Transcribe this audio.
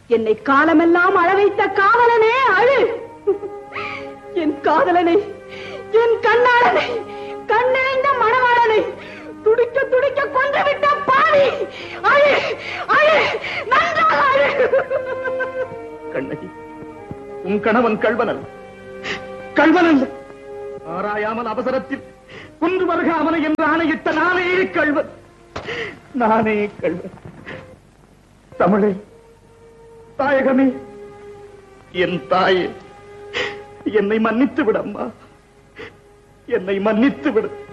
என்னை காலமெல்லாம் அழ வைத்த காதலனே அழு என் காதலனை என் கண்ணாளனை கண்ணிறைந்த மணவாளனை துடிக்க துடிக்க கொன்று விட்ட பாவி அழு அழு நன்றாக அழு கண்ணகி உன் கணவன் கள்வனல் கள்வனல் ஆராயாமல் அவசரத்தில் குன்று வருகாமலை என்று ஆணையிட்ட நானே கள்வன் நானே கள்வன் தமிழே தாயகமே என் தாயே என்னை மன்னித்து விடம்மா என்னை மன்னித்து விடு